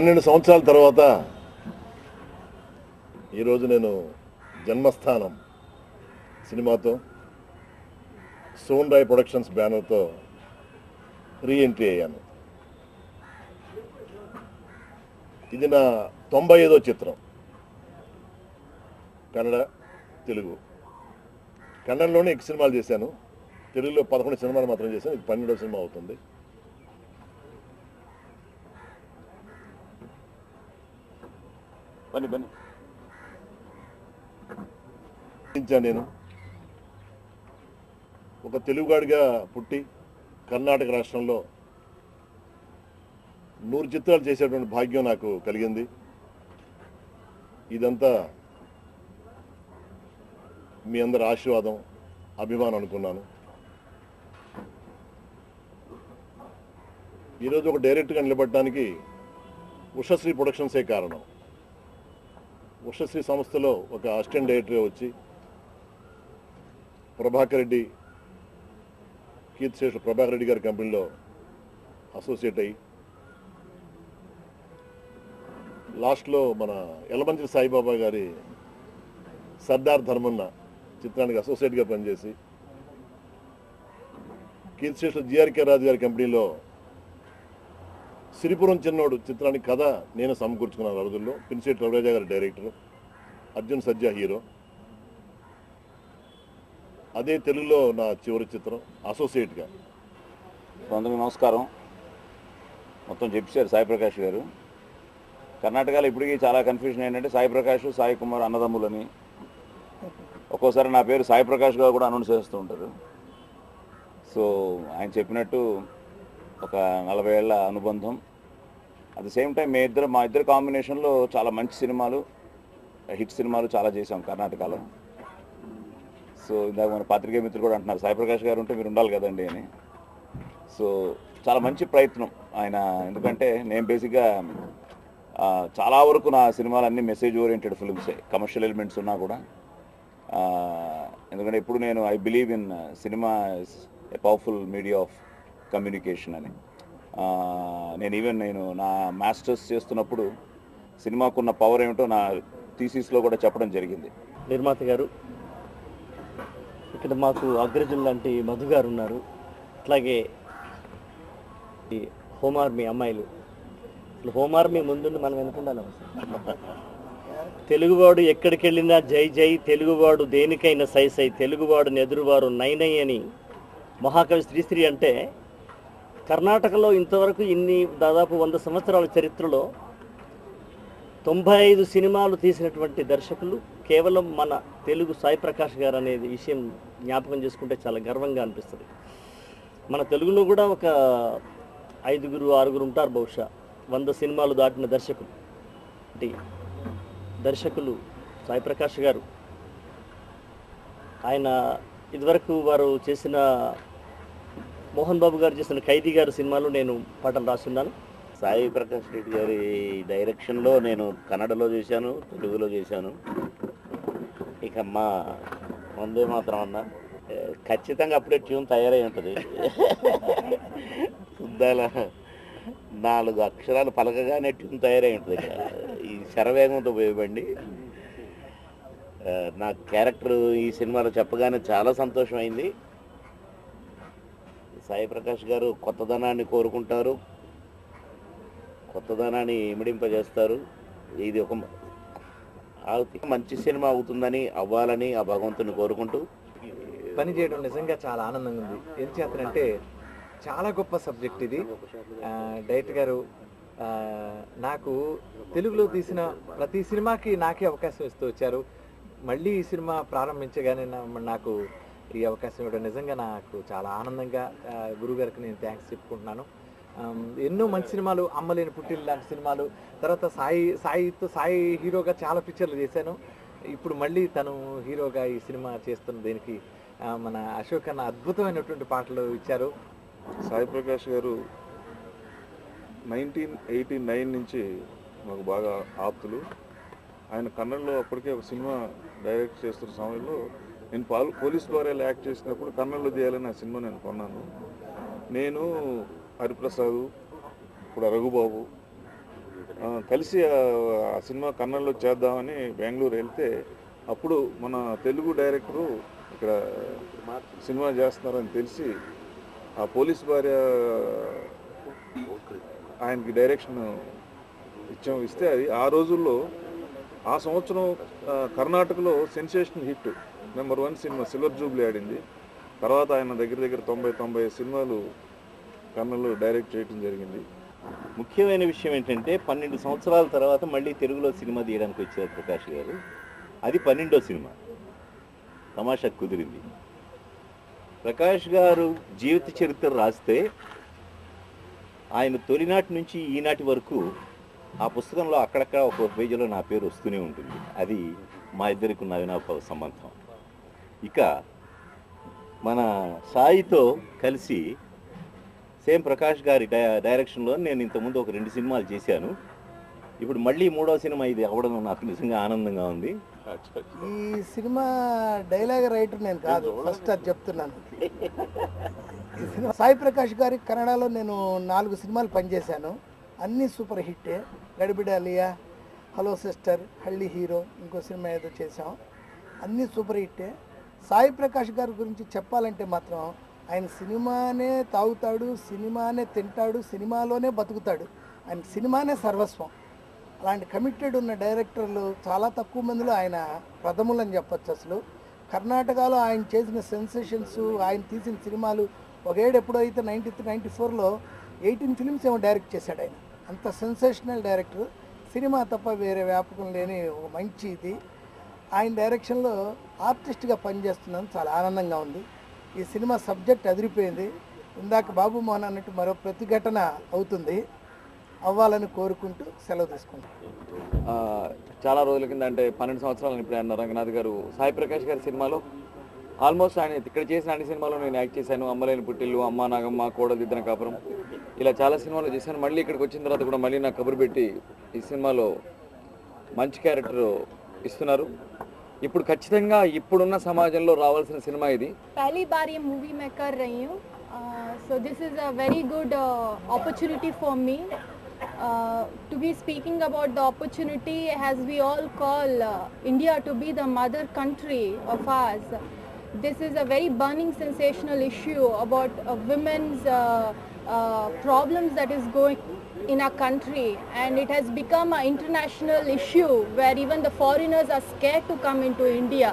పన్నెండు సంవత్సరాల తర్వాత ఈరోజు నేను జన్మస్థానం సినిమాతో సోన్ రాయ్ ప్రొడక్షన్స్ బ్యానర్తో రీ ఎంట్రీ అయ్యాను ఇది నా తొంభై ఐదో చిత్రం కన్నడ తెలుగు కన్నడలోనే ఎక్కువ సినిమాలు చేశాను తెలుగులో పదకొండు సినిమాలు మాత్రం చేశాను ఇది పన్నెండో సినిమా అవుతుంది బన్నీ బన్నీ సాధించాను నేను ఒక తెలుగుగాడిగా పుట్టి కర్ణాటక రాష్ట్రంలో నూరు చిత్రాలు చేసేటువంటి భాగ్యం నాకు కలిగింది ఇదంతా మీ అందరి ఆశీర్వాదం అభిమానం అనుకున్నాను ఈరోజు ఒక డైరెక్ట్గా నిలబడటానికి ఉషశ్రీ ప్రొడక్షన్సే కారణం ఉషశ్రీ సంస్థలో ఒక అసిస్టెంట్ డైరెక్టర్గా వచ్చి ప్రభాకర్ రెడ్డి కీర్తిశేషు ప్రభాకర్ రెడ్డి గారి కంపెనీలో అసోసియేట్ అయ్యి లాస్ట్లో మన ఎలమంచి సాయిబాబా గారి సర్దార్ ధర్మన్న చిత్రానికి అసోసియేట్గా పనిచేసి కీర్తిశేషులు జిఆర్కే రాజు గారి కంపెనీలో సిరిపురం చిన్నోడు చిత్రానికి కథ నేను సమకూర్చుకున్నాను ఆ రోజుల్లో పినిశెట్టి రవిరాజా గారి డైరెక్టర్ అర్జున్ సజ్జా హీరో అదే తెలుగులో నా చివరి చిత్రం అసోసియేట్గా సో అందరికీ నమస్కారం మొత్తం చెప్పారు సాయి ప్రకాష్ గారు కర్ణాటకలో ఇప్పటికీ చాలా కన్ఫ్యూజన్ ఏంటంటే సాయి ప్రకాష్ సాయి కుమార్ అన్నదమ్ములని ఒక్కోసారి నా పేరు సాయి ప్రకాష్ గారు కూడా అనౌన్స్ చేస్తూ ఉంటారు సో ఆయన చెప్పినట్టు ఒక నలభై ఏళ్ళ అనుబంధం అట్ ద సేమ్ టైం మీ ఇద్దరు మా ఇద్దరు కాంబినేషన్లో చాలా మంచి సినిమాలు హిట్ సినిమాలు చాలా చేసాం కర్ణాటకలో సో ఇందాక మన పాత్రికేయ మిత్రులు కూడా అంటున్నారు సాయి ప్రకాష్ గారు ఉంటే మీరు ఉండాలి కదండి అని సో చాలా మంచి ప్రయత్నం ఆయన ఎందుకంటే నేను బేసిక్గా ఆ, చాలా వరకు నా సినిమాలు అన్ని మెసేజ్ ఓరియంటెడ్ ఫిల్మ్సే కమర్షియల్ ఎలిమెంట్స్ ఉన్నా కూడా ఆ, ఎందుకంటే ఇప్పుడు నేను I believe in cinema a powerful media of communication అని ఆ, నేను ఈవెన్ నేను నా మాస్టర్స్ చేస్తున్నప్పుడు సినిమాకున్న పవర్ ఏమిటో నా థీసిస్లో కూడా చెప్పడం జరిగింది నిర్మాత గారు ఇక్కడ మాకు అగ్రజులు లాంటి మధు గారు ఉన్నారు అట్లాగే ఈ హోమ్ ఆర్మీ అమ్మాయిలు అసలు హోమ్ ఆర్మీ ముందుండి మనం వెనుకుండాలి తెలుగువాడు ఎక్కడికి వెళ్ళినా జై జై తెలుగువాడు దేనికైనా సై సై తెలుగువాడు నెదురువారు నైనై అని మహాకవి శ్రీశ్రీ అంటే కర్ణాటకలో ఇంతవరకు ఇన్ని దాదాపు వంద సంవత్సరాల చరిత్రలో తొంభై ఐదు సినిమాలు తీసినటువంటి దర్శకులు కేవలం మన తెలుగు సాయి ప్రకాష్ గారు అనేది విషయం జ్ఞాపకం చేసుకుంటే చాలా గర్వంగా అనిపిస్తుంది మన తెలుగులో కూడా ఒక ఐదుగురు ఆరుగురు ఉంటారు బహుశా వంద సినిమాలు దాటిన దర్శకులు అంటే దర్శకులు సాయి ప్రకాష్ గారు ఆయన ఇదివరకు వారు చేసిన మోహన్ బాబు గారు చేసిన ఖైదీ గారు సినిమాలో నేను పాటలు రాస్తున్నాను సాయి ప్రకాష్ రెడ్డి గారి డైరెక్షన్లో నేను కన్నడలో చేశాను తెలుగులో చేశాను ఇక మా ముందే మాత్రం అన్న ఏ, ఖచ్చితంగా అప్పుడే ట్యూన్ తయారై ఉంటుంది శుద్ధాల నాలుగు అక్షరాలు పలకగానే ట్యూన్ తయారై ఉంటుంది ఇక. ఈ శరవేగంతో పోయివ్వండి ఆ, నా క్యారెక్టర్ ఈ సినిమాలో చెప్పగానే చాలా సంతోషం అయింది సాయి ప్రకాష్ గారు కొత్తదనాన్ని కోరుకుంటారు కొత్తదనాన్ని ఇమిడింపజేస్తారు ఇది ఒక మ- ఆ- మంచి సినిమా అవుతుందని అవ్వాలని ఆ భగవంతుని కోరుకుంటూ పని చేయడం నిజంగా చాలా ఆనందంగా ఉంది ఏం చేస్తానంటే చాలా గొప్ప సబ్జెక్ట్ ఇది ఆ, డైరెక్టర్ గారు ఆ, నాకు తెలుగులో తీసిన ప్రతి సినిమాకి నాకే అవకాశం ఇస్తూ వచ్చారు మళ్ళీ ఈ సినిమా ప్రారంభించగానే నా- నాకు ఈ అవకాశం ఇవ్వడం నిజంగా నాకు చాలా ఆనందంగా ఆ, గురుగారికి నేను థ్యాంక్స్ చెప్పుకుంటున్నాను ఆమ్, ఎన్నో మంచి సినిమాలు అమ్మలేని పుట్టిల్లు లాంటి సినిమాలు తర్వాత సాయి సాయితో సాయి హీరోగా చాలా పిక్చర్లు చేశాను ఇప్పుడు మళ్ళీ తను హీరోగా ఈ సినిమా చేస్తున్న దీనికి ఆ, మన అశోక్ అన్న అద్భుతమైనటువంటి పాటలు ఇచ్చారు సాయి ప్రకాష్ గారు నైన్టీన్ ఎయిటీ నైన్ నుంచి మాకు బాగా ఆప్తులు ఆయన కన్నడలో అప్పటికే ఒక సినిమా డైరెక్ట్ చేస్తున్న సమయంలో నేను పాల్ పోలీస్ ద్వారా యాక్ట్ చేసినప్పుడు కన్నడలో చేయాలని ఆ సినిమా నేను కొన్నాను నేను హరిప్రసాద్ ఇప్పుడు రఘుబాబు ఆ, కలిసి ఆ ఆ సినిమా కన్నడలో చేద్దామని బెంగళూరు వెళ్తే అప్పుడు మన తెలుగు డైరెక్టరు ఇక్కడ సినిమా చేస్తున్నారని తెలిసి ఆ పోలీస్ భార్య ఆయనకి డైరెక్షన్ ఇచ్చాం ఇస్తే అది ఆ రోజుల్లో ఆ సంవత్సరం ఆ, కర్ణాటకలో సెన్సేషన్ హిట్ నెంబర్ వన్ సినిమా సిల్వర్ జూబ్లీ ఆడింది తర్వాత ఆయన దగ్గర దగ్గర తొంభై తొంభై సినిమాలు కన్నడలో డైరెక్ట్ చేయడం జరిగింది ముఖ్యమైన విషయం ఏంటంటే పన్నెండు సంవత్సరాల తర్వాత మళ్ళీ తెలుగులో సినిమా తీయడానికి వచ్చారు ప్రకాష్ గారు అది పన్నెండో సినిమా తమాషా కుదిరింది ప్రకాష్ గారు జీవిత చరిత్ర రాస్తే ఆయన తొలినాటి నుంచి ఈనాటి వరకు ఆ పుస్తకంలో అక్కడక్కడ ఒక్కొక్క పేజీలో నా పేరు వస్తూనే ఉంటుంది అది మా ఇద్దరికి ఉన్న అవినాభావ సంబంధం ఇక మన సాయితో కలిసి సేమ్ ప్రకాష్ గారి డై- డైరెక్షన్లో నేను ఇంతకుముందు ఒక రెండు సినిమాలు చేశాను ఇప్పుడు మళ్ళీ మూడో సినిమా ఇది అవ్వడం నాకు నిజంగా ఆనందంగా ఉంది ఈ సినిమా డైలాగ్ రైటర్ నేను కాదు ఫస్ట్ అది చెప్తున్నాను ఈ సినిమా సాయి ప్రకాష్ గారి కన్నడలో నేను నాలుగు సినిమాలు పనిచేశాను అన్నీ సూపర్ హిట్టే Gadibidi Aliya hello sister Halli hero ఇంకో సినిమా ఏదో చేసాం అన్నీ సూపర్ హిట్టే సాయి ప్రకాష్ గారి గురించి చెప్పాలంటే మాత్రం ఆయన సినిమానే తాగుతాడు సినిమానే తింటాడు సినిమాలోనే బతుకుతాడు ఆయన సినిమానే సర్వస్వం అలాంటి కమిటెడ్ ఉన్న డైరెక్టర్లు చాలా తక్కువ మందిలో ఆయన ప్రథములని చెప్పొచ్చు అసలు కర్ణాటకలో ఆయన చేసిన సెన్సేషన్స్ ఆయన తీసిన సినిమాలు ఒకేడు ఎప్పుడైతే నైంటీ త్రీ నైంటీ ఫోర్లో ఎయిటీన్ ఫిలిమ్స్ ఏమో డైరెక్ట్ చేశాడు ఆయన అంత సెన్సేషనల్ డైరెక్టర్ సినిమా తప్ప వేరే వ్యాపకం లేని ఒక మంచి ఇది ఆయన డైరెక్షన్లో ఆర్టిస్ట్గా పనిచేస్తున్నాను చాలా ఆనందంగా ఉంది ఈ సినిమా సబ్జెక్ట్ అదిరిపోయింది ఇందాక బాబు మోహన్ అన్నట్టు మరో ప్రతిఘటన అవుతుంది అవ్వాలని కోరుకుంటూ సెలవు తీసుకుంటాను ఆ, చాలా రోజుల కింద అంటే పన్నెండు సంవత్సరాలు ఇప్పుడు ఆయన రంగనాథ్ గారు సాయి ప్రకాష్ గారి సినిమాలో ఆల్మోస్ట్ ఆయన ఇక్కడ చేసిన అన్ని సినిమాలు నేను యాక్ట్ చేశాను అమ్మలేని పుట్టిల్లు అమ్మ నాగమ్మ కోడదిద్దన కాపురం ఇలా చాలా సినిమాలు చేశాను మళ్ళీ ఇక్కడికి వచ్చిన తర్వాత కూడా మళ్ళీ నాకు కబురు పెట్టి ఈ సినిమాలో మంచి క్యారెక్టర్ ఇస్తున్నారు ఇప్పుడు ఖచ్చితంగా ఇప్పుడున్న సమాజంలో రావాల్సిన సినిమా ఇది पहली बार ये मूवी मैं कर रही हूँ so this is a very good opportunity for me uh, to be speaking about the opportunity as we all call uh, India to be the mother country of ours. This is a very burning sensational issue about uh, women's uh, uh, problems that is going in our country and it has become an international issue where even the foreigners are scared to come into India.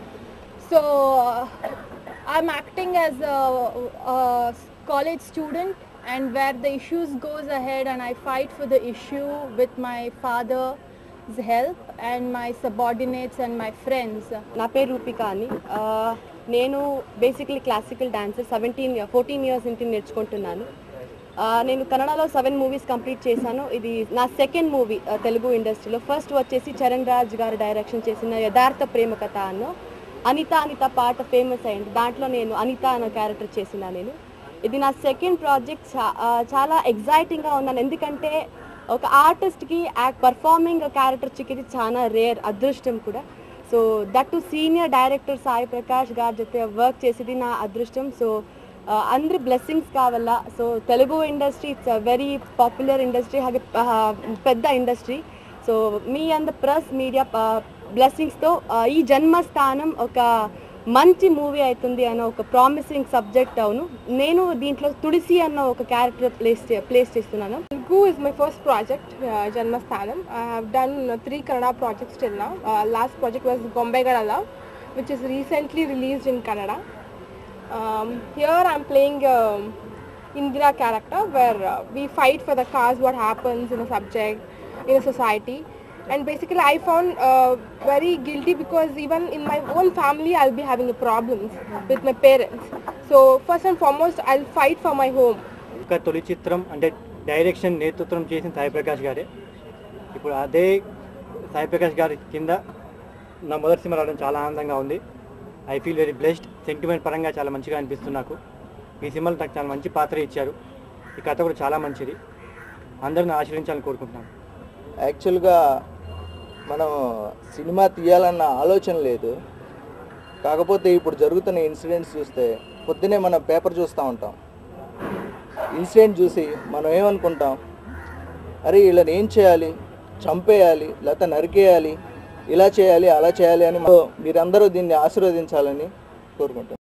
So uh, I'm acting as a, a college student and where the issues goes ahead and I fight for the issue with my father's help and my subordinates and my friends. నా పేరు రూపిక అని ఆ, నేను basically classical dancer seventeen fourteen years నుంచి నేర్చుకుంటున్నాను ఆ, నేను కన్నడలో సెవెన్ మూవీస్ కంప్లీట్ చేశాను ఇది నా సెకండ్ మూవీ తెలుగు ఇండస్ట్రీలో ఫస్ట్ వచ్చేసి చరణ్ రాజ్ గారు డైరెక్షన్ చేసిన యథార్థ ప్రేమ కథ అన్న అనిత అనిత పాట ఫేమస్ అయింది దాంట్లో నేను అనిత అన్న క్యారెక్టర్ చేసిన నేను ఇది నా సెకండ్ ప్రాజెక్ట్ చాలా ఎగ్జైటింగ్గా ఉన్నాను ఎందుకంటే ఒక ఆర్టిస్ట్కి యాక్ట్ పర్ఫార్మింగ్ క్యారెక్టర్ చిక్కిది చాలా రేర్ అదృష్టం కూడా so that to senior director Sai Prakash గారి జೊತೆ వర్క్ చేసేది నా అదృష్టం సో అందరి బ్లెస్సింగ్స్ కావాల so Telugu industry it's very popular industry ಹಾಗೆ ಆ, పెద్ద ఇండస్ట్రీ సో మీ అంద ప్రెస్ మీడియా బ్లెస్సింగ్స్తో ఈ జన్మస్థానం ఒక మంచి మూవీ అవుతుంది అన్న ఒక ప్రామిసింగ్ సబ్జెక్ట్ అవును నేను దీంట్లో తులసి అన్న ఒక క్యారెక్టర్ ప్లేస్ ప్లేస్ చేస్తున్నాను Telugu is my first project, uh, Janmasthanam. I have done uh, three Kannada projects till now. Uh, last project was Bombay Gada Love, which is recently released in Kannada. Um, here I'm playing um, Indira character where uh, we fight for the cause, what happens in a subject, in a society. And basically I found uh, very guilty because even in my own family I'll be having problems with my parents. So first and foremost I'll fight for my home. ఒక తొలి చిత్రం అంటే direction నేతృత్వం చేసిన సాయి ప్రకాష్ గారే ఇప్పుడు అదే సాయి ప్రకాష్ గారి కింద నా మొదటి సినిమా రావడం చాలా ఆనందంగా ఉంది I feel very blessed sentiment పరంగా చాలా మంచిగా అనిపిస్తుంది నాకు ఈ సినిమాలో నాకు చాలా మంచి పాత్ర ఇచ్చారు ఈ కథ కూడా చాలా మంచిది అందరిని ఆశ్రయించాలని కోరుకుంటున్నాను యాక్చువల్గా మనం సినిమా తీయాలన్న ఆలోచన లేదు కాకపోతే ఇప్పుడు జరుగుతున్న ఇన్సిడెంట్స్ చూస్తే పొద్దునే మనం పేపర్ చూస్తూ ఉంటాం ఇన్సిడెంట్ చూసి మనం ఏమనుకుంటాం అరే వీళ్ళని ఏం చేయాలి చంపేయాలి లేకపోతే నరికేయాలి ఇలా చేయాలి అలా చేయాలి అని మీరందరూ దీన్ని ఆశీర్వదించాలని కోరుకుంటున్నాను